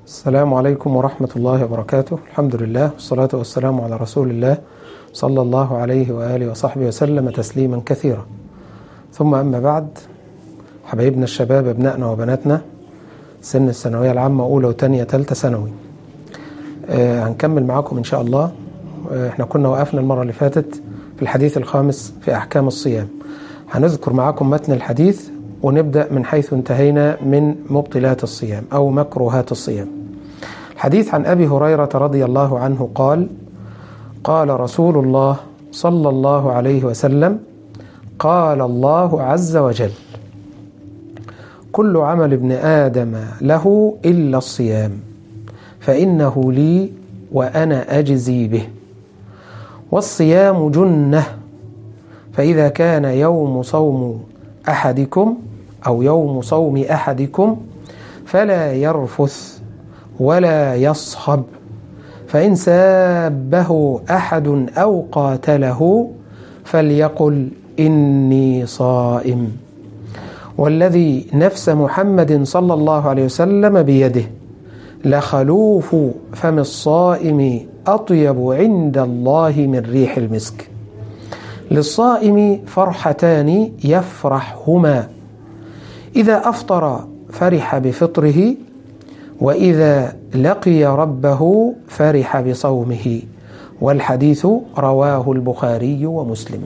السلام عليكم ورحمة الله وبركاته الحمد لله والصلاة والسلام على رسول الله صلى الله عليه وآله وصحبه وسلم تسليما كثيرا ثم أما بعد حبايبنا الشباب أبنائنا وبناتنا سن الثانوية العامة أولى وتانية تالتة ثانوي آه هنكمل معاكم إن شاء الله آه احنا كنا وقفنا المرة اللي فاتت في الحديث الخامس في أحكام الصيام هنذكر معاكم متن الحديث ونبدأ من حيث انتهينا من مبطلات الصيام أو مكروهات الصيام الحديث عن أبي هريرة رضي الله عنه قال قال رسول الله صلى الله عليه وسلم قال الله عز وجل كل عمل ابن آدم له إلا الصيام فإنه لي وأنا أجزي به والصيام جنة فإذا كان يوم صوم أحدكم أو يوم صوم أحدكم فلا يرفث ولا يصخب فإن سابه أحد أو قاتله فليقل إني صائم والذي نفس محمد صلى الله عليه وسلم بيده لخلوف فم الصائم أطيب عند الله من ريح المسك للصائم فرحتان يفرحهما إذا أفطر فرح بفطره وإذا لقي ربه فرح بصومه والحديث رواه البخاري ومسلم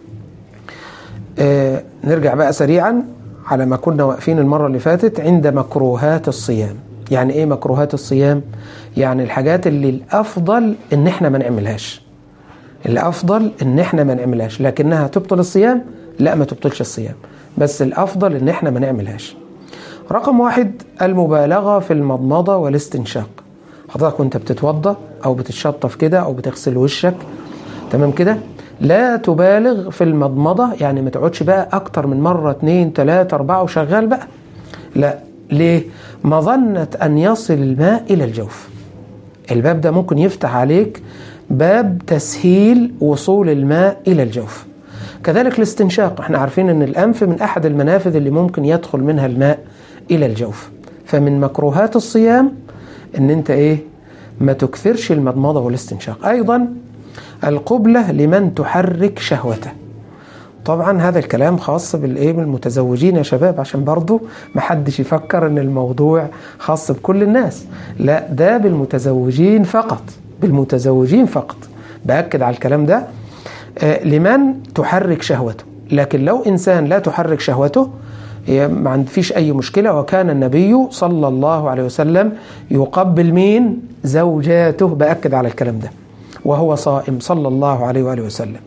آه نرجع بقى سريعا على ما كنا واقفين المرة اللي فاتت عند مكروهات الصيام يعني ايه مكروهات الصيام يعني الحاجات اللي الافضل ان احنا ما نعملهاش الافضل ان احنا ما نعملهاش لكنها تبطل الصيام لا ما تبطلش الصيام بس الافضل ان احنا ما نعملهاش رقم واحد المبالغة في المضمضة والاستنشاق حضرتك وانت بتتوضى او بتتشطف كده او بتغسل وشك تمام كده لا تبالغ في المضمضة يعني ما تقعدش بقى اكتر من مرة اتنين تلاتة اربعة وشغال بقى لا ليه مظنة ان يصل الماء الى الجوف الباب ده ممكن يفتح عليك باب تسهيل وصول الماء الى الجوف كذلك الاستنشاق احنا عارفين ان الانف من احد المنافذ اللي ممكن يدخل منها الماء الى الجوف فمن مكروهات الصيام ان انت ايه ما تكثرش المضمضة والاستنشاق ايضا القبلة لمن تحرك شهوته طبعا هذا الكلام خاص بالايه بالمتزوجين يا شباب عشان برضو ما حدش يفكر ان الموضوع خاص بكل الناس لا ده بالمتزوجين فقط بالمتزوجين فقط باكد على الكلام ده آه لمن تحرك شهوته لكن لو انسان لا تحرك شهوته ما عندفيش أي مشكلة وكان النبي صلى الله عليه وسلم يقبل مين زوجاته بأكد على الكلام ده وهو صائم صلى الله عليه وآله وسلم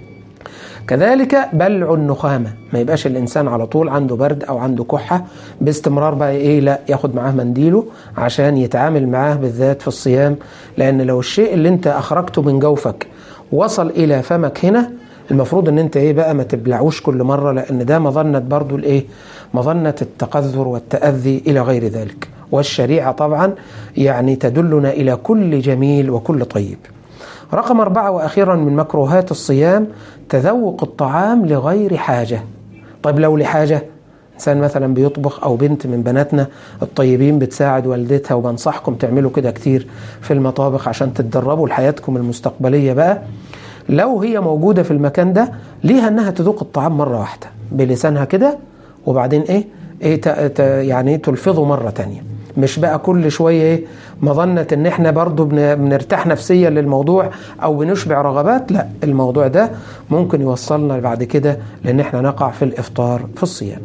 كذلك بلع النخامة ما يبقاش الإنسان على طول عنده برد أو عنده كحة باستمرار بقى إيه لا ياخد معاه منديله عشان يتعامل معاه بالذات في الصيام لأن لو الشيء اللي أنت أخرجته من جوفك وصل إلى فمك هنا المفروض ان انت ايه بقى ما تبلعوش كل مره لان ده مظنه برضو الايه مظنه التقذر والتاذي الى غير ذلك والشريعه طبعا يعني تدلنا الى كل جميل وكل طيب رقم أربعة وأخيرا من مكروهات الصيام تذوق الطعام لغير حاجة طيب لو لحاجة إنسان مثلا بيطبخ أو بنت من بناتنا الطيبين بتساعد والدتها وبنصحكم تعملوا كده كتير في المطابخ عشان تتدربوا لحياتكم المستقبلية بقى لو هي موجودة في المكان ده ليها انها تذوق الطعام مرة واحدة بلسانها كده وبعدين ايه, إيه ت ت يعني تلفظه مرة تانية مش بقى كل شوية ايه مظنة ان احنا برضو بنرتاح نفسيا للموضوع او بنشبع رغبات لا الموضوع ده ممكن يوصلنا بعد كده لان احنا نقع في الافطار في الصيام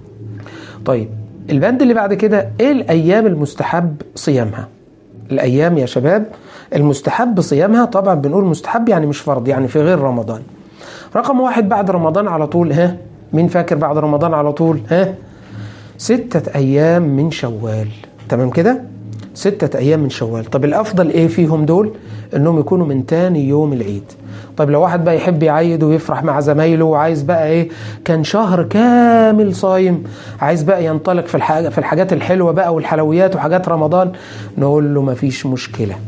طيب البند اللي بعد كده ايه الايام المستحب صيامها الايام يا شباب المستحب صيامها طبعا بنقول مستحب يعني مش فرض يعني في غير رمضان رقم واحد بعد رمضان على طول ها مين فاكر بعد رمضان على طول ها ستة أيام من شوال تمام كده ستة أيام من شوال طب الأفضل إيه فيهم دول إنهم يكونوا من تاني يوم العيد طيب لو واحد بقى يحب يعيد ويفرح مع زمايله وعايز بقى ايه كان شهر كامل صايم عايز بقى ينطلق في الحاجة في الحاجات الحلوه بقى والحلويات وحاجات رمضان نقول له مفيش مشكله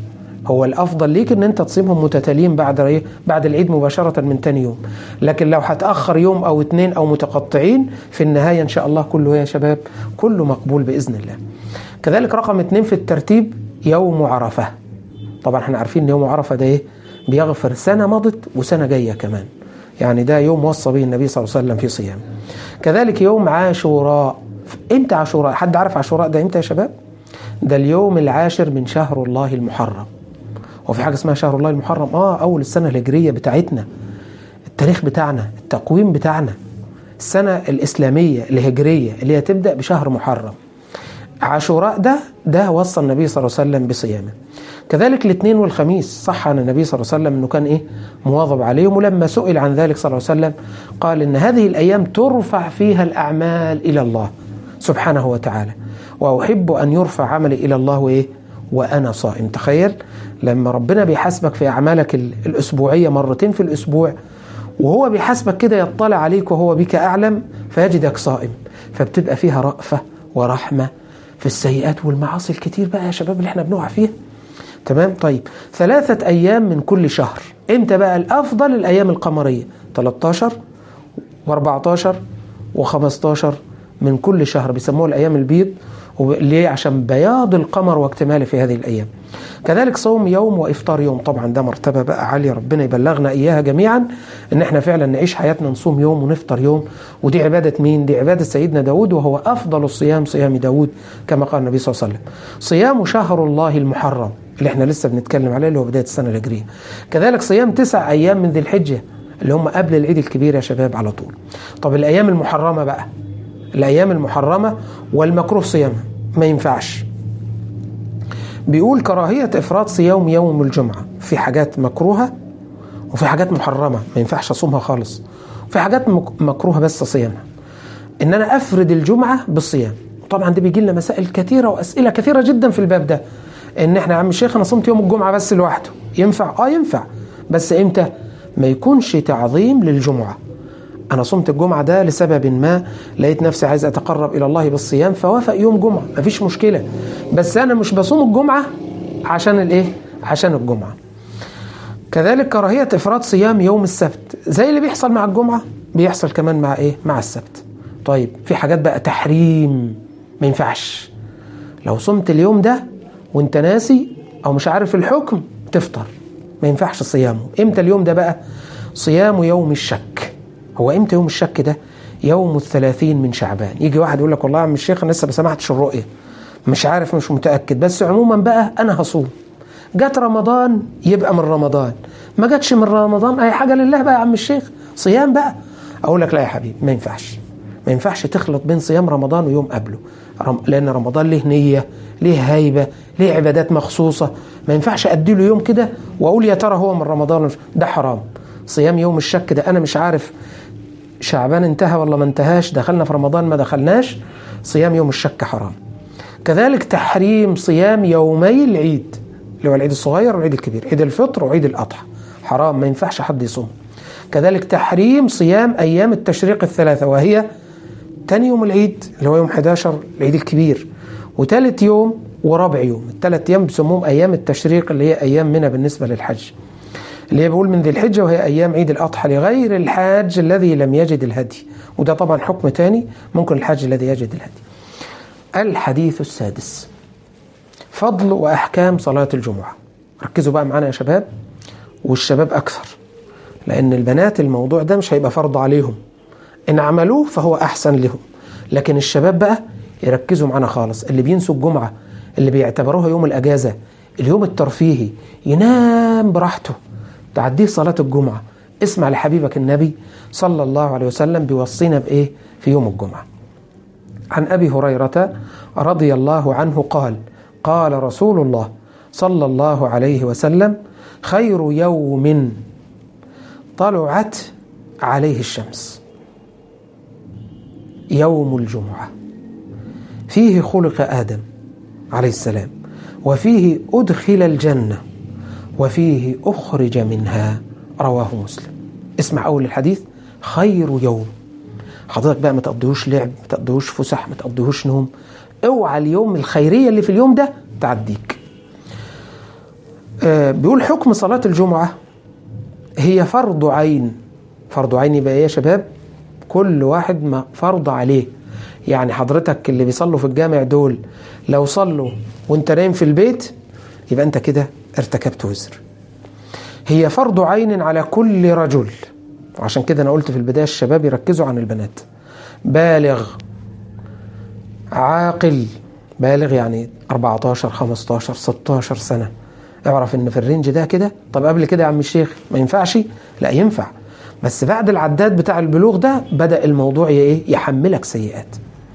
هو الافضل ليك ان انت تصيمهم متتاليين بعد ايه بعد العيد مباشره من تاني يوم لكن لو هتاخر يوم او اتنين او متقطعين في النهايه ان شاء الله كله يا شباب كله مقبول باذن الله كذلك رقم اتنين في الترتيب يوم عرفه طبعا احنا عارفين ان يوم عرفه ده ايه بيغفر سنه مضت وسنه جايه كمان يعني ده يوم وصى به النبي صلى الله عليه وسلم في صيام كذلك يوم عاشوراء امتى عاشوراء حد عارف عاشوراء ده امتى يا شباب ده اليوم العاشر من شهر الله المحرم وفي حاجه اسمها شهر الله المحرم اه اول السنه الهجريه بتاعتنا التاريخ بتاعنا التقويم بتاعنا السنه الاسلاميه الهجريه اللي هي تبدا بشهر محرم عاشوراء ده ده وصى النبي صلى الله عليه وسلم بصيامه كذلك الاثنين والخميس صح عن النبي صلى الله عليه وسلم انه كان ايه مواظب عليهم ولما سئل عن ذلك صلى الله عليه وسلم قال ان هذه الايام ترفع فيها الاعمال الى الله سبحانه وتعالى واحب ان يرفع عملي الى الله وايه وانا صائم تخيل لما ربنا بيحاسبك في اعمالك الاسبوعيه مرتين في الاسبوع وهو بيحاسبك كده يطلع عليك وهو بك اعلم فيجدك صائم فبتبقى فيها رأفه ورحمه في السيئات والمعاصي الكتير بقى يا شباب اللي احنا بنقع فيها تمام طيب ثلاثة أيام من كل شهر إمتى بقى الأفضل الأيام القمرية 13 و14 و15 من كل شهر بيسموها الأيام البيض ليه عشان بياض القمر واكتماله في هذه الأيام كذلك صوم يوم وإفطار يوم طبعا ده مرتبة بقى عالية ربنا يبلغنا إياها جميعا إن إحنا فعلا نعيش حياتنا نصوم يوم ونفطر يوم ودي عبادة مين؟ دي عبادة سيدنا داود وهو أفضل الصيام صيام داود كما قال النبي صلى الله عليه وسلم صيام شهر الله المحرم اللي احنا لسه بنتكلم عليه اللي هو بداية السنة الهجرية كذلك صيام تسع أيام من ذي الحجة اللي هم قبل العيد الكبير يا شباب على طول طب الأيام المحرمة بقى الأيام المحرمة والمكروه صيامها ما ينفعش بيقول كراهية إفراط صيام يوم الجمعة في حاجات مكروهة وفي حاجات محرمة ما ينفعش أصومها خالص وفي حاجات مكروهة بس صيامها إن أنا أفرد الجمعة بالصيام طبعا دي بيجي لنا مسائل كثيرة وأسئلة كثيرة جدا في الباب ده إن إحنا يا عم الشيخ أنا صمت يوم الجمعة بس لوحده ينفع؟ آه ينفع بس إمتى؟ ما يكونش تعظيم للجمعة أنا صمت الجمعة ده لسبب ما لقيت نفسي عايز أتقرب إلى الله بالصيام فوافق يوم جمعة مفيش مشكلة بس أنا مش بصوم الجمعة عشان الإيه؟ عشان الجمعة كذلك كراهية إفراد صيام يوم السبت زي اللي بيحصل مع الجمعة بيحصل كمان مع إيه؟ مع السبت طيب في حاجات بقى تحريم ما ينفعش لو صمت اليوم ده وانت ناسي أو مش عارف الحكم تفطر ما ينفعش صيامه امتى اليوم ده بقى صيام يوم الشك هو امتى يوم الشك ده يوم الثلاثين من شعبان يجي واحد يقول لك والله يا عم الشيخ انا لسه ما سمعتش الرؤيه مش عارف مش متاكد بس عموما بقى انا هصوم جت رمضان يبقى من رمضان ما جاتش من رمضان اي حاجه لله بقى يا عم الشيخ صيام بقى اقول لك لا يا حبيبي ما ينفعش ما ينفعش تخلط بين صيام رمضان ويوم قبله لان رمضان له نيه ليه هيبه ليه عبادات مخصوصه ما ينفعش ادي له يوم كده واقول يا ترى هو من رمضان ده حرام صيام يوم الشك ده انا مش عارف شعبان انتهى ولا ما انتهاش دخلنا في رمضان ما دخلناش صيام يوم الشك حرام كذلك تحريم صيام يومي العيد اللي هو العيد الصغير والعيد الكبير عيد الفطر وعيد الأضحى حرام ما ينفعش حد يصوم كذلك تحريم صيام أيام التشريق الثلاثة وهي تاني يوم العيد اللي هو يوم 11 العيد الكبير وثالث يوم ورابع يوم الثلاث أيام بيسموهم أيام التشريق اللي هي أيام منى بالنسبة للحج اللي هي بيقول من ذي الحجة وهي أيام عيد الأضحى لغير الحاج الذي لم يجد الهدي وده طبعا حكم تاني ممكن الحاج الذي يجد الهدي الحديث السادس فضل وأحكام صلاة الجمعة ركزوا بقى معانا يا شباب والشباب أكثر لأن البنات الموضوع ده مش هيبقى فرض عليهم إن عملوه فهو أحسن لهم لكن الشباب بقى يركزوا معانا خالص اللي بينسوا الجمعة اللي بيعتبروها يوم الأجازة اليوم الترفيهي ينام براحته تعديه صلاة الجمعة اسمع لحبيبك النبي صلى الله عليه وسلم بيوصينا بإيه في يوم الجمعة عن أبي هريرة رضي الله عنه قال قال رسول الله صلى الله عليه وسلم خير يوم طلعت عليه الشمس يوم الجمعة فيه خلق آدم عليه السلام وفيه أدخل الجنة وفيه أخرج منها رواه مسلم اسمع أول الحديث خير يوم حضرتك بقى ما تقضيهوش لعب ما تقضيهوش فسح ما تقضيهوش نوم اوعى اليوم الخيرية اللي في اليوم ده تعديك آه بيقول حكم صلاة الجمعة هي فرض عين فرض عين يبقى ايه يا شباب كل واحد ما فرض عليه يعني حضرتك اللي بيصلوا في الجامع دول لو صلوا وانت نايم في البيت يبقى انت كده ارتكبت وزر هي فرض عين على كل رجل وعشان كده انا قلت في البدايه الشباب يركزوا عن البنات بالغ عاقل بالغ يعني 14 15 16 سنه اعرف ان في الرينج ده كده طب قبل كده يا عم الشيخ ما ينفعش لا ينفع بس بعد العداد بتاع البلوغ ده بدا الموضوع ايه يحملك سيئات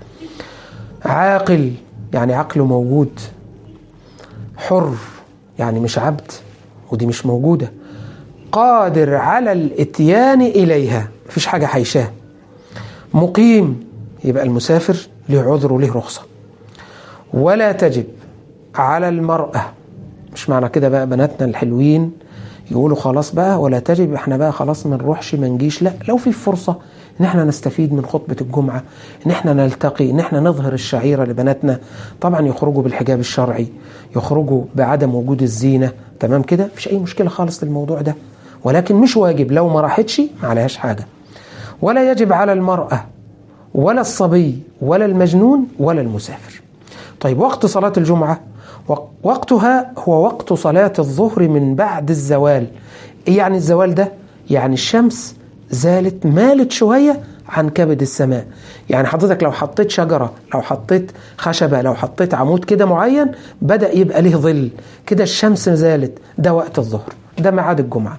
عاقل يعني عقله موجود حر يعني مش عبد ودي مش موجوده قادر على الاتيان اليها مفيش حاجه حيشاه مقيم يبقى المسافر له عذر وله رخصه ولا تجب على المراه مش معنى كده بقى بناتنا الحلوين يقولوا خلاص بقى ولا تجب احنا بقى خلاص ما نروحش ما نجيش لا لو في فرصه ان احنا نستفيد من خطبه الجمعه ان احنا نلتقي ان احنا نظهر الشعيره لبناتنا طبعا يخرجوا بالحجاب الشرعي يخرجوا بعدم وجود الزينه تمام كده مفيش اي مشكله خالص للموضوع ده ولكن مش واجب لو ما راحتش ما عليهاش حاجه ولا يجب على المراه ولا الصبي ولا المجنون ولا المسافر طيب وقت صلاه الجمعه وقتها هو وقت صلاة الظهر من بعد الزوال إيه يعني الزوال ده؟ يعني الشمس زالت مالت شوية عن كبد السماء يعني حضرتك لو حطيت شجرة لو حطيت خشبة لو حطيت عمود كده معين بدأ يبقى له ظل كده الشمس زالت ده وقت الظهر ده ميعاد الجمعة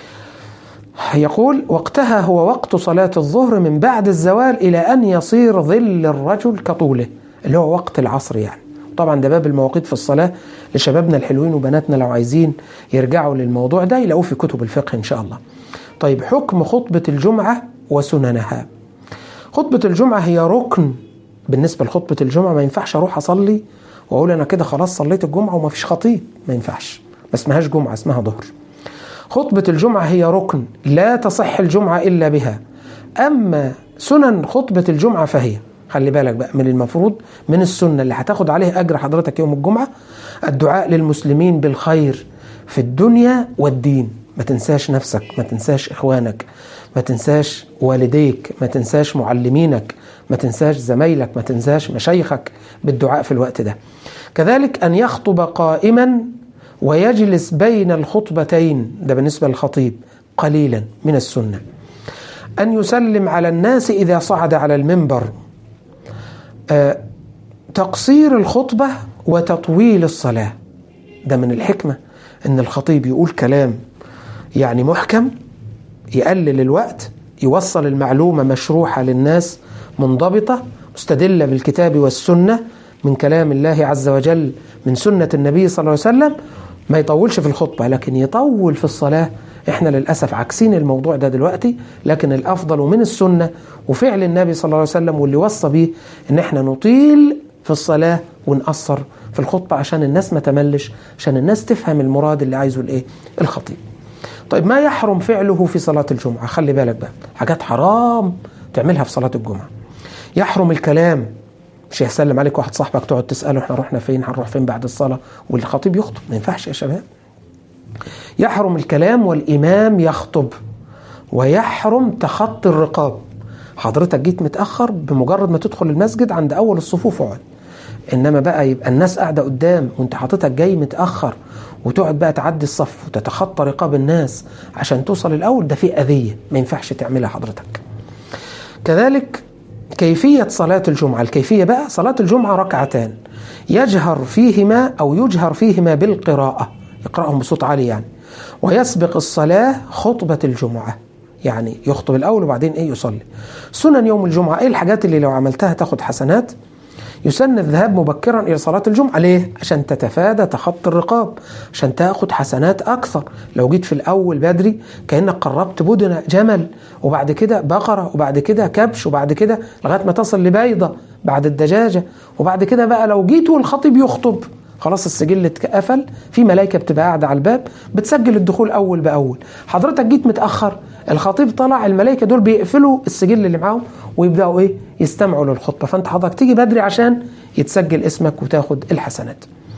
يقول وقتها هو وقت صلاة الظهر من بعد الزوال إلى أن يصير ظل الرجل كطوله اللي هو وقت العصر يعني طبعا ده باب المواقيت في الصلاة لشبابنا الحلوين وبناتنا لو عايزين يرجعوا للموضوع ده يلاقوه في كتب الفقه إن شاء الله طيب حكم خطبة الجمعة وسننها خطبة الجمعة هي ركن بالنسبة لخطبة الجمعة ما ينفعش أروح أصلي وأقول أنا كده خلاص صليت الجمعة وما فيش خطيب ما ينفعش ما اسمهاش جمعة اسمها ظهر خطبة الجمعة هي ركن لا تصح الجمعة إلا بها أما سنن خطبة الجمعة فهي خلي بالك بقى من المفروض من السنة اللي هتاخد عليه أجر حضرتك يوم الجمعة الدعاء للمسلمين بالخير في الدنيا والدين ما تنساش نفسك ما تنساش إخوانك ما تنساش والديك ما تنساش معلمينك ما تنساش زمايلك ما تنساش مشايخك بالدعاء في الوقت ده كذلك أن يخطب قائما ويجلس بين الخطبتين ده بالنسبة للخطيب قليلا من السنة أن يسلم على الناس إذا صعد على المنبر آه تقصير الخطبة وتطويل الصلاة ده من الحكمة ان الخطيب يقول كلام يعني محكم يقلل الوقت يوصل المعلومة مشروحة للناس منضبطة مستدلة بالكتاب والسنة من كلام الله عز وجل من سنة النبي صلى الله عليه وسلم ما يطولش في الخطبة لكن يطول في الصلاة احنا للأسف عكسين الموضوع ده دلوقتي لكن الأفضل من السنة وفعل النبي صلى الله عليه وسلم واللي وصى بيه ان احنا نطيل في الصلاة ونقصر في الخطبة عشان الناس ما تملش عشان الناس تفهم المراد اللي عايزه الايه الخطيب طيب ما يحرم فعله في صلاة الجمعة خلي بالك بقى حاجات حرام تعملها في صلاة الجمعة يحرم الكلام مش هيسلم عليك واحد صاحبك تقعد تسأله احنا رحنا فين هنروح فين بعد الصلاة والخطيب يخطب ما ينفعش يا شباب يحرم الكلام والإمام يخطب ويحرم تخطي الرقاب حضرتك جيت متأخر بمجرد ما تدخل المسجد عند أول الصفوف اقعد إنما بقى يبقى الناس قاعدة قدام وأنت حضرتك جاي متأخر وتقعد بقى تعدي الصف وتتخطى رقاب الناس عشان توصل الأول ده فيه أذية ما ينفعش تعملها حضرتك كذلك كيفية صلاة الجمعة الكيفية بقى صلاة الجمعة ركعتان يجهر فيهما أو يجهر فيهما بالقراءة يقرأهم بصوت عالي يعني ويسبق الصلاة خطبة الجمعة يعني يخطب الأول وبعدين إيه يصلي سنن يوم الجمعة إيه الحاجات اللي لو عملتها تاخد حسنات يسن الذهاب مبكرا إلى صلاة الجمعة ليه؟ عشان تتفادى تخطي الرقاب عشان تاخد حسنات أكثر لو جيت في الأول بدري كأنك قربت بدن جمل وبعد كده بقرة وبعد كده كبش وبعد كده لغاية ما تصل لبيضة بعد الدجاجة وبعد كده بقى لو جيت والخطيب يخطب خلاص السجل اتقفل في ملائكه بتبقى قاعده على الباب بتسجل الدخول اول باول حضرتك جيت متاخر الخطيب طلع الملائكه دول بيقفلوا السجل اللي معاهم ويبداوا ايه يستمعوا للخطبه فانت حضرتك تيجي بدري عشان يتسجل اسمك وتاخد الحسنات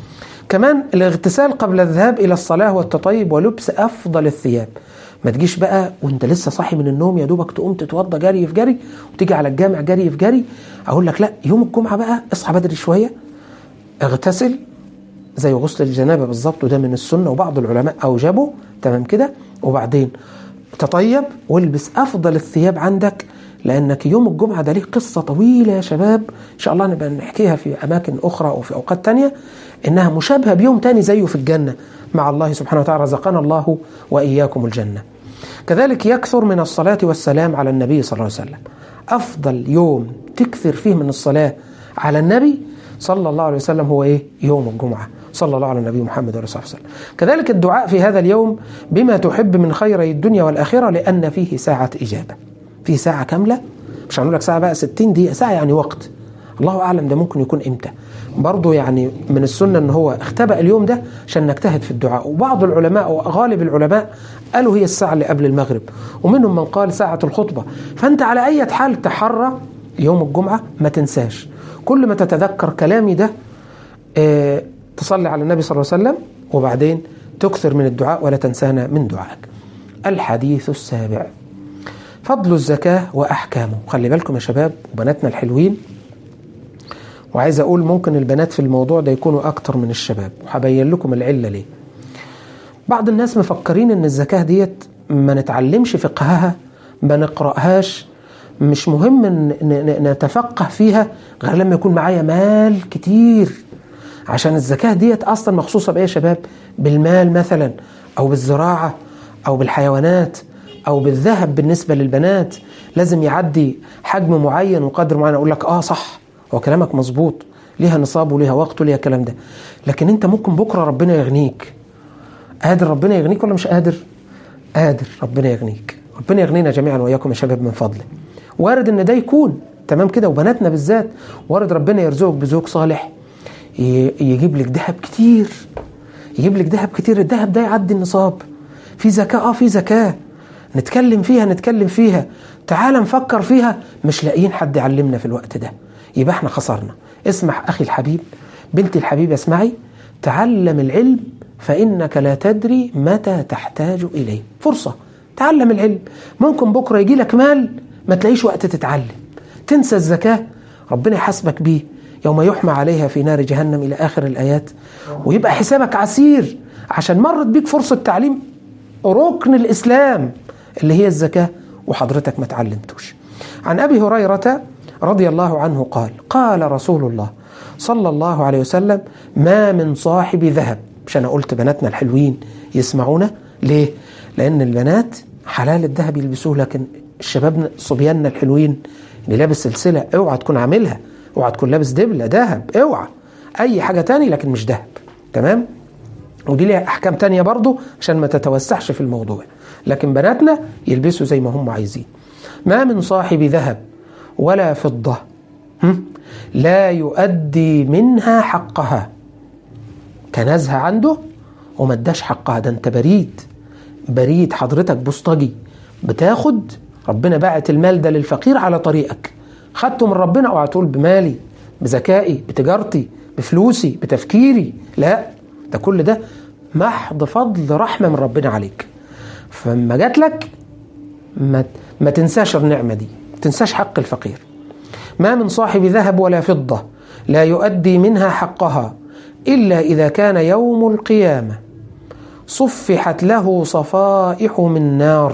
كمان الاغتسال قبل الذهاب إلى الصلاة والتطيب ولبس أفضل الثياب ما تجيش بقى وانت لسه صاحي من النوم يا دوبك تقوم تتوضى جري في جري وتيجي على الجامع جري في جري اقول لك لا يوم الجمعه بقى اصحى بدري شويه اغتسل زي غسل الجنابه بالظبط وده من السنه وبعض العلماء اوجبه تمام كده وبعدين تطيب والبس افضل الثياب عندك لانك يوم الجمعه ده ليه قصه طويله يا شباب ان شاء الله نبقى نحكيها في اماكن اخرى وفي اوقات تانية انها مشابهه بيوم تاني زيه في الجنه مع الله سبحانه وتعالى رزقنا الله واياكم الجنه كذلك يكثر من الصلاه والسلام على النبي صلى الله عليه وسلم افضل يوم تكثر فيه من الصلاه على النبي صلى الله عليه وسلم هو ايه يوم الجمعه صلى الله على النبي محمد وعلى اله وسلم كذلك الدعاء في هذا اليوم بما تحب من خيري الدنيا والاخره لان فيه ساعه اجابه فيه ساعه كامله مش هنقول لك ساعه بقى 60 دقيقه ساعه يعني وقت الله اعلم ده ممكن يكون امتى برضه يعني من السنه ان هو اختبأ اليوم ده عشان نجتهد في الدعاء وبعض العلماء وغالب العلماء قالوا هي الساعه اللي قبل المغرب ومنهم من قال ساعه الخطبه فانت على اي حال تحرى يوم الجمعه ما تنساش كل ما تتذكر كلامي ده اه تصلي على النبي صلى الله عليه وسلم وبعدين تكثر من الدعاء ولا تنسانا من دعائك الحديث السابع فضل الزكاة وأحكامه خلي بالكم يا شباب وبناتنا الحلوين وعايز أقول ممكن البنات في الموضوع ده يكونوا أكتر من الشباب وهبين لكم العلة ليه بعض الناس مفكرين إن الزكاة ديت ما نتعلمش فقهها ما نقرأهاش مش مهم نتفقه فيها غير لما يكون معايا مال كتير عشان الزكاة ديت أصلا مخصوصة بإيه يا شباب بالمال مثلا أو بالزراعة أو بالحيوانات أو بالذهب بالنسبة للبنات لازم يعدي حجم معين وقدر معين أقول لك آه صح هو كلامك مظبوط ليها نصاب وليها وقت وليها الكلام ده لكن أنت ممكن بكرة ربنا يغنيك قادر ربنا يغنيك ولا مش قادر قادر ربنا يغنيك ربنا يغنينا جميعا وإياكم يا شباب من فضله وارد ان ده يكون تمام كده وبناتنا بالذات وارد ربنا يرزقك بزوج صالح يجيب لك ذهب كتير يجيب لك ذهب كتير الذهب ده يعدي النصاب في زكاة اه في زكاة نتكلم فيها نتكلم فيها تعال نفكر فيها مش لاقيين حد يعلمنا في الوقت ده يبقى احنا خسرنا اسمع اخي الحبيب بنتي الحبيبه اسمعي تعلم العلم فانك لا تدري متى تحتاج اليه فرصه تعلم العلم ممكن بكره يجي لك مال ما تلاقيش وقت تتعلم تنسى الزكاه ربنا يحاسبك بيه يوم يحمى عليها في نار جهنم الى اخر الايات ويبقى حسابك عسير عشان مرت بيك فرصه تعليم ركن الاسلام اللي هي الزكاه وحضرتك ما تعلمتوش عن ابي هريره رضي الله عنه قال قال رسول الله صلى الله عليه وسلم ما من صاحب ذهب مش انا قلت بناتنا الحلوين يسمعونا ليه لان البنات حلال الذهب يلبسوه لكن الشباب صبياننا الحلوين اللي لابس سلسله اوعى تكون عاملها اوعى تكون لابس دبله ذهب اوعى اي حاجه تاني لكن مش ذهب تمام ودي ليها احكام تانية برضو عشان ما تتوسعش في الموضوع لكن بناتنا يلبسوا زي ما هم عايزين ما من صاحب ذهب ولا فضه لا يؤدي منها حقها كنزها عنده وما اداش حقها ده انت بريد بريد حضرتك بوسطجي بتاخد ربنا باعت المال ده للفقير على طريقك خدته من ربنا اوعى تقول بمالي بذكائي بتجارتي بفلوسي بتفكيري لا ده كل ده محض فضل رحمه من ربنا عليك فلما جات لك ما, ما تنساش النعمه دي ما تنساش حق الفقير ما من صاحب ذهب ولا فضه لا يؤدي منها حقها الا اذا كان يوم القيامه صفحت له صفائح من نار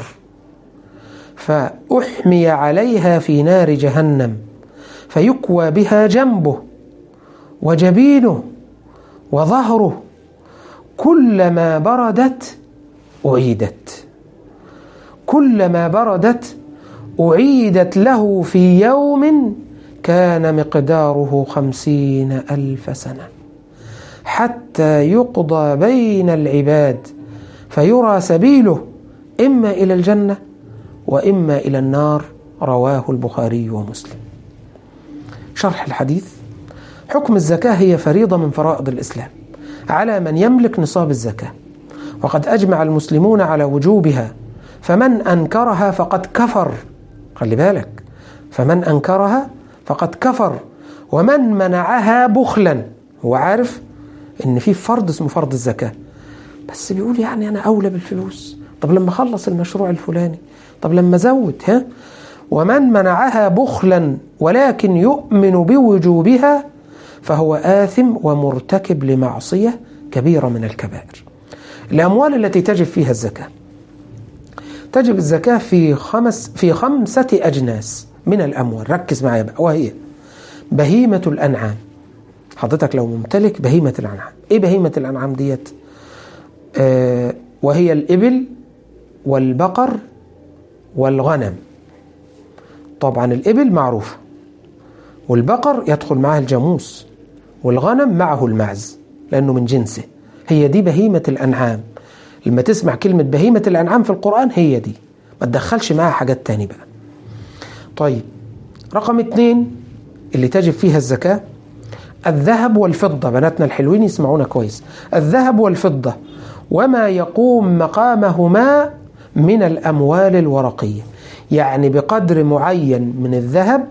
فأحمي عليها في نار جهنم فيكوى بها جنبه وجبينه وظهره كلما بردت أعيدت كلما بردت أعيدت له في يوم كان مقداره خمسين ألف سنة حتى يقضى بين العباد فيرى سبيله إما إلى الجنة وإما إلى النار رواه البخاري ومسلم شرح الحديث حكم الزكاة هي فريضة من فرائض الإسلام على من يملك نصاب الزكاة وقد أجمع المسلمون على وجوبها فمن أنكرها فقد كفر خلي بالك فمن أنكرها فقد كفر ومن منعها بخلا هو عارف ان في فرض اسمه فرض الزكاه بس بيقول يعني انا اولى بالفلوس طب لما اخلص المشروع الفلاني طب لما ازود ها ومن منعها بخلا ولكن يؤمن بوجوبها فهو آثم ومرتكب لمعصية كبيرة من الكبائر الأموال التي تجب فيها الزكاة تجب الزكاة في خمس في خمسة أجناس من الأموال ركز معايا بقى وهي بهيمة الأنعام حضرتك لو ممتلك بهيمة الأنعام إيه بهيمة الأنعام ديت آه وهي الإبل والبقر والغنم طبعا الإبل معروفة والبقر يدخل معها الجاموس والغنم معه المعز لأنه من جنسه هي دي بهيمة الأنعام لما تسمع كلمة بهيمة الأنعام في القرآن هي دي ما تدخلش معها حاجات تاني بقى طيب رقم اتنين اللي تجب فيها الزكاة الذهب والفضة بناتنا الحلوين يسمعونا كويس الذهب والفضة وما يقوم مقامهما من الأموال الورقية يعني بقدر معين من الذهب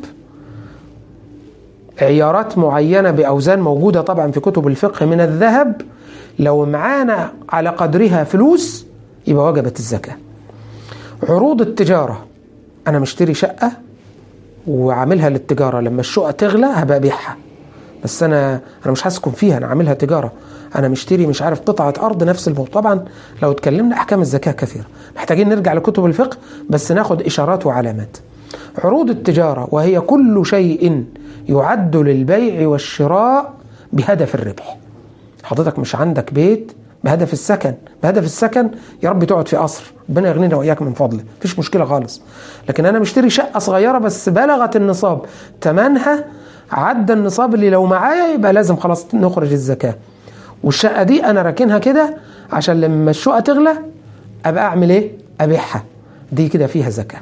عيارات معينة بأوزان موجودة طبعا في كتب الفقه من الذهب لو معانا على قدرها فلوس يبقى وجبت الزكاة عروض التجارة أنا مشتري شقة وعاملها للتجارة لما الشقة تغلى هبقى أبيعها بس أنا أنا مش هسكن فيها أنا عاملها تجارة أنا مشتري مش عارف قطعة أرض نفس الموضوع طبعا لو اتكلمنا أحكام الزكاة كثيرة محتاجين نرجع لكتب الفقه بس ناخد إشارات وعلامات عروض التجارة وهي كل شيء يعد للبيع والشراء بهدف الربح حضرتك مش عندك بيت بهدف السكن بهدف السكن يا رب تقعد في قصر ربنا يغنينا واياك من فضله مفيش مشكله خالص لكن انا مشتري شقه صغيره بس بلغت النصاب ثمنها عدى النصاب اللي لو معايا يبقى لازم خلاص نخرج الزكاه والشقه دي انا راكنها كده عشان لما الشقه تغلى ابقى اعمل ايه ابيعها دي كده فيها زكاه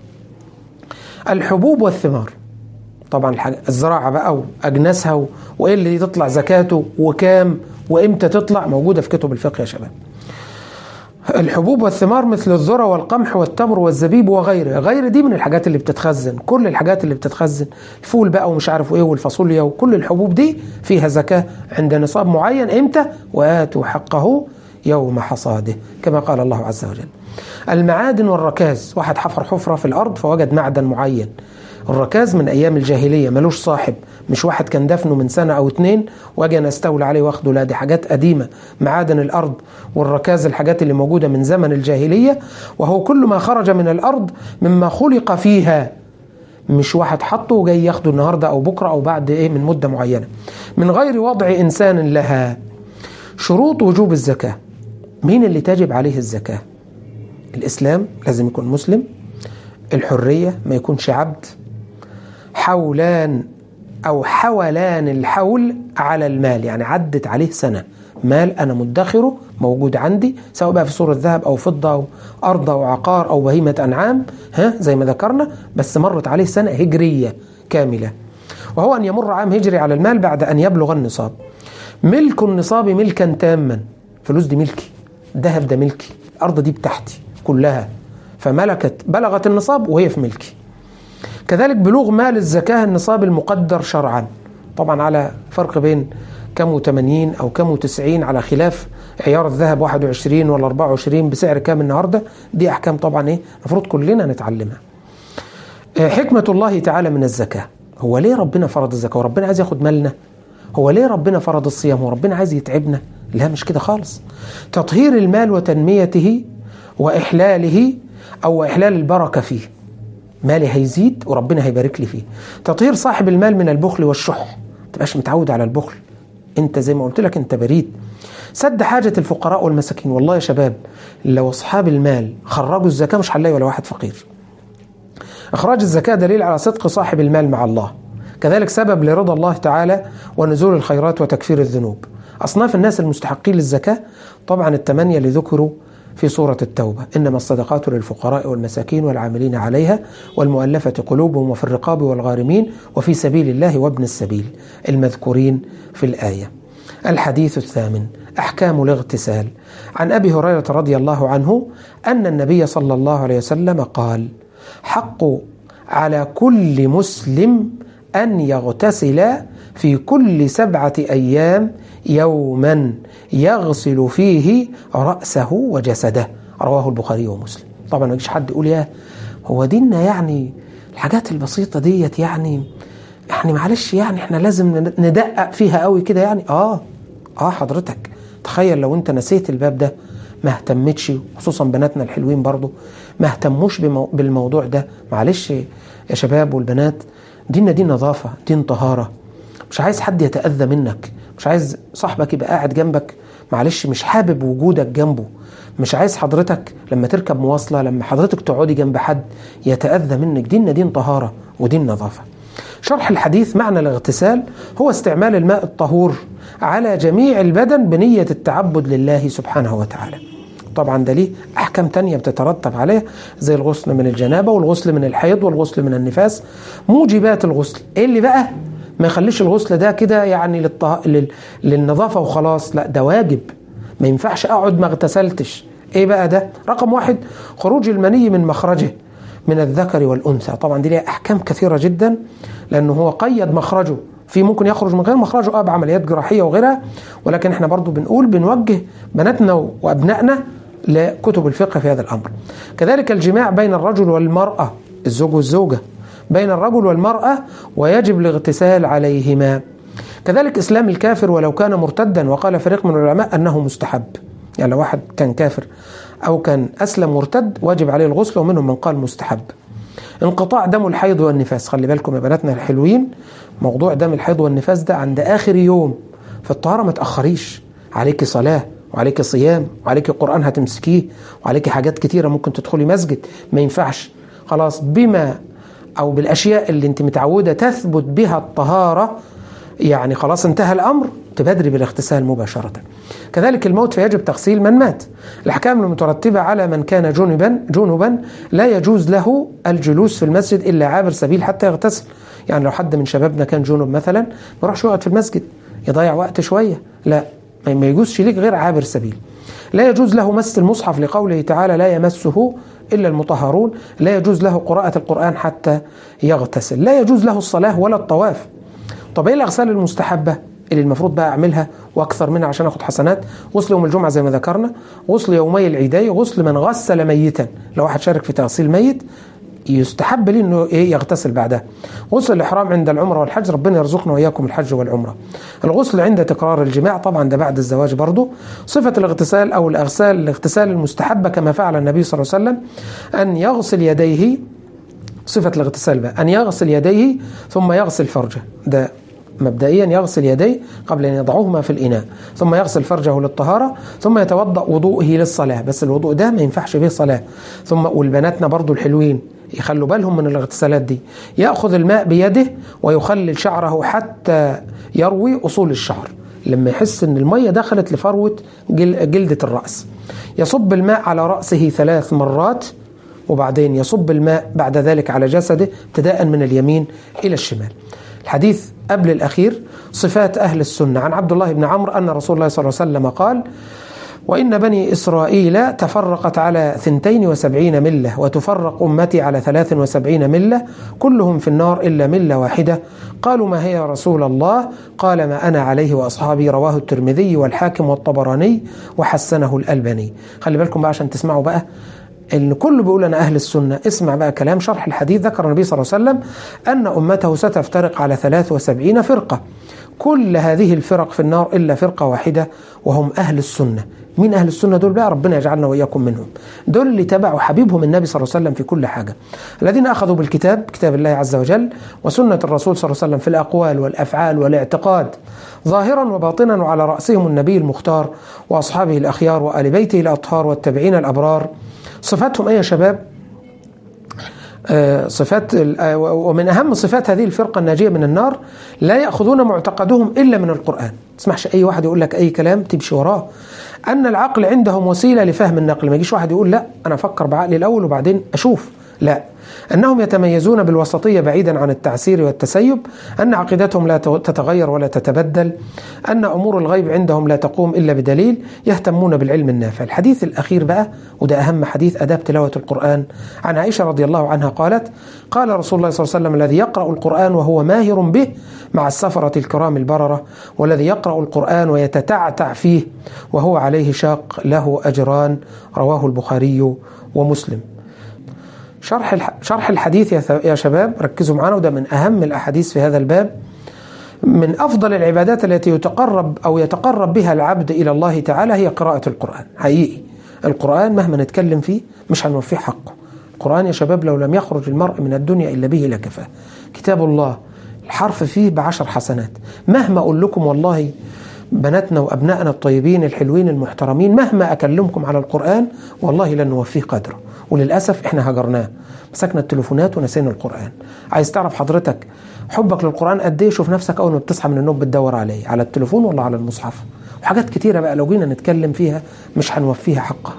الحبوب والثمار طبعا الزراعة بقى وأجناسها وإيه اللي تطلع زكاته وكام وإمتى تطلع موجودة في كتب الفقه يا شباب الحبوب والثمار مثل الذرة والقمح والتمر والزبيب وغيره غير دي من الحاجات اللي بتتخزن كل الحاجات اللي بتتخزن الفول بقى ومش عارف ايه والفاصوليا وكل الحبوب دي فيها زكاة عند نصاب معين امتى وآتوا حقه يوم حصاده كما قال الله عز وجل المعادن والركاز واحد حفر حفرة في الأرض فوجد معدن معين الركاز من أيام الجاهلية ملوش صاحب مش واحد كان دفنه من سنة أو اتنين وأجي أنا أستولى عليه واخده لا دي حاجات قديمة معادن الأرض والركاز الحاجات اللي موجودة من زمن الجاهلية وهو كل ما خرج من الأرض مما خلق فيها مش واحد حطه وجاي ياخده النهاردة أو بكرة أو بعد إيه من مدة معينة من غير وضع إنسان لها شروط وجوب الزكاة مين اللي تجب عليه الزكاة الإسلام لازم يكون مسلم الحرية ما يكونش عبد حولان أو حولان الحول على المال يعني عدت عليه سنة مال أنا مدخره موجود عندي سواء بقى في صورة ذهب أو فضة أو أرض أو عقار أو بهيمة أنعام ها زي ما ذكرنا بس مرت عليه سنة هجرية كاملة وهو أن يمر عام هجري على المال بعد أن يبلغ النصاب ملك النصاب ملكا تاما فلوس دي ملكي الذهب ده ملكي الأرض دي بتاعتي كلها فملكت بلغت النصاب وهي في ملكي كذلك بلوغ مال الزكاة النصاب المقدر شرعا طبعا على فرق بين كم و80 أو كم و90 على خلاف عيار الذهب 21 ولا 24 بسعر كام النهاردة دي أحكام طبعا إيه المفروض كلنا نتعلمها حكمة الله تعالى من الزكاة هو ليه ربنا فرض الزكاة وربنا عايز ياخد مالنا هو ليه ربنا فرض الصيام وربنا عايز يتعبنا لا مش كده خالص تطهير المال وتنميته وإحلاله أو إحلال البركة فيه مالي هيزيد وربنا هيبارك لي فيه تطهير صاحب المال من البخل والشح ما تبقاش متعود على البخل انت زي ما قلت لك انت بريد سد حاجة الفقراء والمساكين والله يا شباب لو أصحاب المال خرجوا الزكاة مش هنلاقي ولا واحد فقير إخراج الزكاة دليل على صدق صاحب المال مع الله كذلك سبب لرضا الله تعالى ونزول الخيرات وتكفير الذنوب أصناف الناس المستحقين للزكاة طبعا الثمانية اللي ذكروا في سورة التوبة إنما الصدقات للفقراء والمساكين والعاملين عليها والمؤلفة قلوبهم وفي الرقاب والغارمين وفي سبيل الله وابن السبيل المذكورين في الآية الحديث الثامن أحكام الاغتسال عن أبي هريرة رضي الله عنه أن النبي صلى الله عليه وسلم قال حق على كل مسلم أن يغتسل في كل سبعة أيام يوما يغسل فيه رأسه وجسده رواه البخاري ومسلم طبعا ما يجيش حد يقول يا هو ديننا يعني الحاجات البسيطة ديت يعني يعني معلش يعني احنا لازم ندقق فيها قوي كده يعني اه اه حضرتك تخيل لو انت نسيت الباب ده ما اهتمتش خصوصا بناتنا الحلوين برضو ما اهتموش بمو بالموضوع ده معلش يا شباب والبنات ديننا دين نظافة دين طهارة مش عايز حد يتأذى منك مش عايز صاحبك يبقى قاعد جنبك معلش مش حابب وجودك جنبه مش عايز حضرتك لما تركب مواصلة لما حضرتك تقعدي جنب حد يتأذى منك ديننا دين طهارة ودين نظافة شرح الحديث معنى الاغتسال هو استعمال الماء الطهور على جميع البدن بنية التعبد لله سبحانه وتعالى طبعا ده ليه أحكام تانية بتترتب عليه زي الغسل من الجنابة والغسل من الحيض والغسل من النفاس موجبات الغسل إيه اللي بقى ما يخليش الغسل ده كده يعني للطه... لل... للنظافة وخلاص لا ده واجب ما ينفعش أقعد ما اغتسلتش إيه بقى ده رقم واحد خروج المني من مخرجه من الذكر والأنثى طبعا دي ليها أحكام كثيرة جدا لأنه هو قيد مخرجه في ممكن يخرج من غير مخرجه اه بعمليات جراحيه وغيرها ولكن احنا برضو بنقول بنوجه بناتنا وابنائنا لكتب الفقه في هذا الامر. كذلك الجماع بين الرجل والمراه الزوج والزوجه بين الرجل والمراه ويجب الاغتسال عليهما. كذلك اسلام الكافر ولو كان مرتدا وقال فريق من العلماء انه مستحب. يعني لو واحد كان كافر او كان اسلم مرتد واجب عليه الغسل ومنهم من قال مستحب. انقطاع دم الحيض والنفاس خلي بالكم يا بناتنا الحلوين موضوع دم الحيض والنفاس ده عند اخر يوم في الطهاره ما تاخريش عليكي صلاه وعليكي صيام وعليكي قران هتمسكيه وعليكي حاجات كتيره ممكن تدخلي مسجد ما ينفعش خلاص بما او بالاشياء اللي انت متعوده تثبت بها الطهاره يعني خلاص انتهى الامر تبادري بالاغتسال مباشره. كذلك الموت فيجب تغسيل من مات. الاحكام المترتبه على من كان جنبا جنبا لا يجوز له الجلوس في المسجد الا عابر سبيل حتى يغتسل. يعني لو حد من شبابنا كان جنب مثلا ما يروحش يقعد في المسجد يضيع وقت شويه، لا ما يجوزش ليك غير عابر سبيل. لا يجوز له مس المصحف لقوله تعالى لا يمسه إلا المطهرون لا يجوز له قراءة القرآن حتى يغتسل لا يجوز له الصلاة ولا الطواف طب ايه الاغسال المستحبه اللي المفروض بقى اعملها واكثر منها عشان اخد حسنات غسل يوم الجمعه زي ما ذكرنا غسل يومي العيدين غسل من غسل ميتا لو واحد شارك في تغسيل ميت يستحب لي انه ايه يغتسل بعدها غسل الاحرام عند العمره والحج ربنا يرزقنا واياكم الحج والعمره الغسل عند تكرار الجماع طبعا ده بعد الزواج برضه صفه الاغتسال او الاغسال الاغتسال المستحبه كما فعل النبي صلى الله عليه وسلم ان يغسل يديه صفة الاغتسال بقى أن يغسل يديه ثم يغسل فرجه ده مبدئيا يغسل يديه قبل أن يضعهما في الإناء ثم يغسل فرجه للطهارة ثم يتوضأ وضوءه للصلاة بس الوضوء ده ما ينفعش به صلاة ثم والبناتنا برضو الحلوين يخلوا بالهم من الاغتسالات دي يأخذ الماء بيده ويخلل شعره حتى يروي أصول الشعر لما يحس ان المية دخلت لفروة جلدة الرأس يصب الماء على رأسه ثلاث مرات وبعدين يصب الماء بعد ذلك على جسده ابتداء من اليمين إلى الشمال الحديث قبل الأخير صفات أهل السنة عن عبد الله بن عمرو أن رسول الله صلى الله عليه وسلم قال وإن بني إسرائيل تفرقت على ثنتين وسبعين ملة وتفرق أمتي على ثلاث وسبعين ملة كلهم في النار إلا ملة واحدة قالوا ما هي يا رسول الله قال ما أنا عليه وأصحابي رواه الترمذي والحاكم والطبراني وحسنه الألباني خلي بالكم بقى عشان تسمعوا بقى اللي كله بيقول انا اهل السنه اسمع بقى كلام شرح الحديث ذكر النبي صلى الله عليه وسلم ان امته ستفترق على 73 فرقه كل هذه الفرق في النار الا فرقه واحده وهم اهل السنه مين اهل السنه دول بقى ربنا يجعلنا واياكم منهم دول اللي تبعوا حبيبهم النبي صلى الله عليه وسلم في كل حاجه الذين اخذوا بالكتاب كتاب الله عز وجل وسنه الرسول صلى الله عليه وسلم في الاقوال والافعال والاعتقاد ظاهرا وباطنا وعلى راسهم النبي المختار واصحابه الاخيار وال بيته الاطهار والتابعين الابرار صفاتهم ايه يا شباب آه صفات ومن اهم صفات هذه الفرقه الناجيه من النار لا ياخذون معتقدهم الا من القران تسمحش اي واحد يقول لك اي كلام تمشي وراه ان العقل عندهم وسيله لفهم النقل ما يجيش واحد يقول لا انا افكر بعقلي الاول وبعدين اشوف لا أنهم يتميزون بالوسطية بعيدا عن التعسير والتسيب أن عقيدتهم لا تتغير ولا تتبدل أن أمور الغيب عندهم لا تقوم إلا بدليل يهتمون بالعلم النافع الحديث الأخير بقى وده أهم حديث أداب تلاوة القرآن عن عائشة رضي الله عنها قالت قال رسول الله صلى الله عليه وسلم الذي يقرأ القرآن وهو ماهر به مع السفرة الكرام البررة والذي يقرأ القرآن ويتتعتع فيه وهو عليه شاق له أجران رواه البخاري ومسلم شرح شرح الحديث يا شباب ركزوا معانا وده من اهم الاحاديث في هذا الباب من افضل العبادات التي يتقرب او يتقرب بها العبد الى الله تعالى هي قراءه القران حقيقي القران مهما نتكلم فيه مش هنوفيه حقه القران يا شباب لو لم يخرج المرء من الدنيا الا به لكفاه كتاب الله الحرف فيه بعشر حسنات مهما اقول لكم والله بناتنا وابنائنا الطيبين الحلوين المحترمين مهما اكلمكم على القران والله لن نوفيه قدره وللاسف احنا هجرناه مسكنا التليفونات ونسينا القران عايز تعرف حضرتك حبك للقران قد ايه شوف نفسك اول ما بتصحى من النوم بتدور عليه على التليفون ولا على المصحف وحاجات كتيره بقى لو جينا نتكلم فيها مش هنوفيها حقها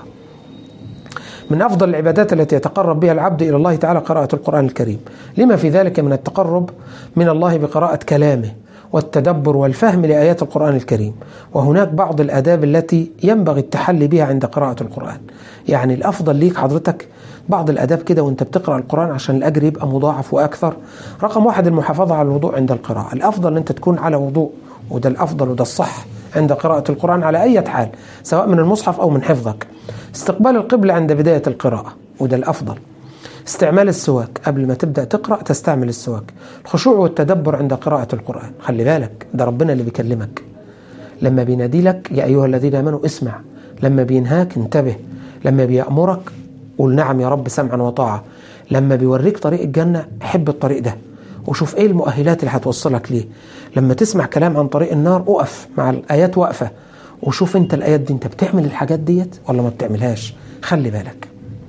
من أفضل العبادات التي يتقرب بها العبد إلى الله تعالى قراءة القرآن الكريم لما في ذلك من التقرب من الله بقراءة كلامه والتدبر والفهم لآيات القرآن الكريم وهناك بعض الآداب التي ينبغي التحلي بها عند قراءة القرآن يعني الأفضل ليك حضرتك بعض الآداب كده وانت بتقرأ القرآن عشان الأجر يبقى مضاعف وأكثر رقم واحد المحافظة على الوضوء عند القراءة الأفضل أن أنت تكون على وضوء وده الأفضل وده الصح عند قراءة القرآن على أي حال سواء من المصحف أو من حفظك استقبال القبلة عند بداية القراءة وده الأفضل استعمال السواك قبل ما تبدأ تقرأ تستعمل السواك الخشوع والتدبر عند قراءة القرآن خلي بالك ده ربنا اللي بيكلمك لما بينادي لك يا أيها الذين آمنوا اسمع لما بينهاك انتبه لما بيأمرك قول نعم يا رب سمعا وطاعة لما بيوريك طريق الجنة حب الطريق ده وشوف ايه المؤهلات اللي هتوصلك ليه لما تسمع كلام عن طريق النار اقف مع الآيات واقفة وشوف انت الآيات دي انت بتعمل الحاجات ديت ولا ما بتعملهاش خلي بالك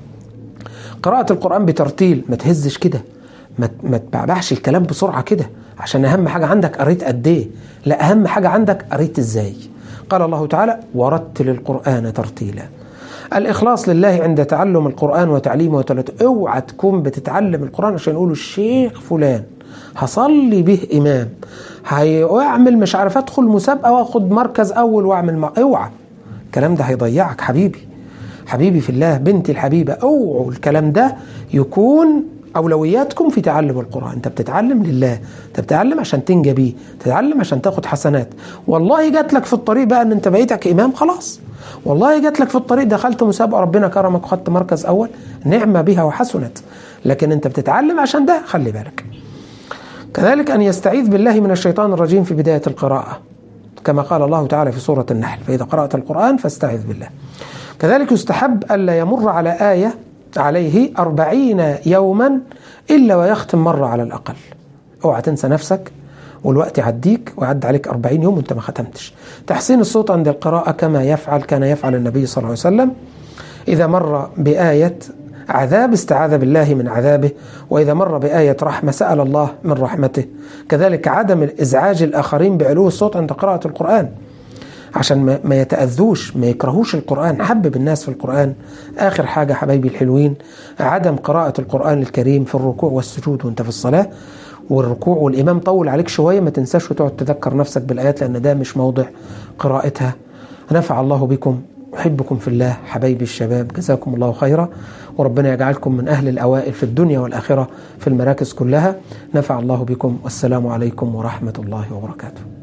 قراءة القرآن بترتيل ما تهزش كده ما ما تبعبعش الكلام بسرعة كده عشان أهم حاجة عندك قريت قد إيه لا أهم حاجة عندك قريت إزاي قال الله تعالى ورتل القرآن ترتيلا الإخلاص لله عند تعلم القرآن وتعليمه وتلته اوعى تكون بتتعلم القرآن عشان يقولوا الشيخ فلان هصلي به إمام هيعمل مش عارف أدخل مسابقة وأخد مركز أول وأعمل مع... اوعى الكلام ده هيضيعك حبيبي حبيبي في الله بنتي الحبيبة اوعوا الكلام ده يكون أولوياتكم في تعلم القرآن أنت بتتعلم لله أنت بتتعلم عشان تنجى بيه تتعلم عشان تاخد حسنات والله جات لك في الطريق بقى أن أنت بقيتك إمام خلاص والله جات لك في الطريق دخلت مسابقة ربنا كرمك وخدت مركز أول نعمة بها وحسنت لكن أنت بتتعلم عشان ده خلي بالك كذلك أن يستعيذ بالله من الشيطان الرجيم في بداية القراءة كما قال الله تعالى في سورة النحل فإذا قرأت القرآن فاستعذ بالله كذلك يستحب ألا يمر على آية عليه أربعين يوما إلا ويختم مرة على الأقل اوعى تنسى نفسك والوقت يعديك ويعد عليك أربعين يوم وانت ما ختمتش تحسين الصوت عند القراءة كما يفعل كان يفعل النبي صلى الله عليه وسلم إذا مر بآية عذاب استعاذ بالله من عذابه وإذا مر بآية رحمة سأل الله من رحمته كذلك عدم إزعاج الآخرين بعلو الصوت عند قراءة القرآن عشان ما يتأذوش ما يكرهوش القرآن حبب الناس في القرآن آخر حاجة حبايبي الحلوين عدم قراءة القرآن الكريم في الركوع والسجود وانت في الصلاة والركوع والإمام طول عليك شوية ما تنساش وتقعد تذكر نفسك بالآيات لأن ده مش موضع قراءتها نفع الله بكم أحبكم في الله حبايبي الشباب جزاكم الله خيرا وربنا يجعلكم من أهل الأوائل في الدنيا والآخرة في المراكز كلها نفع الله بكم والسلام عليكم ورحمة الله وبركاته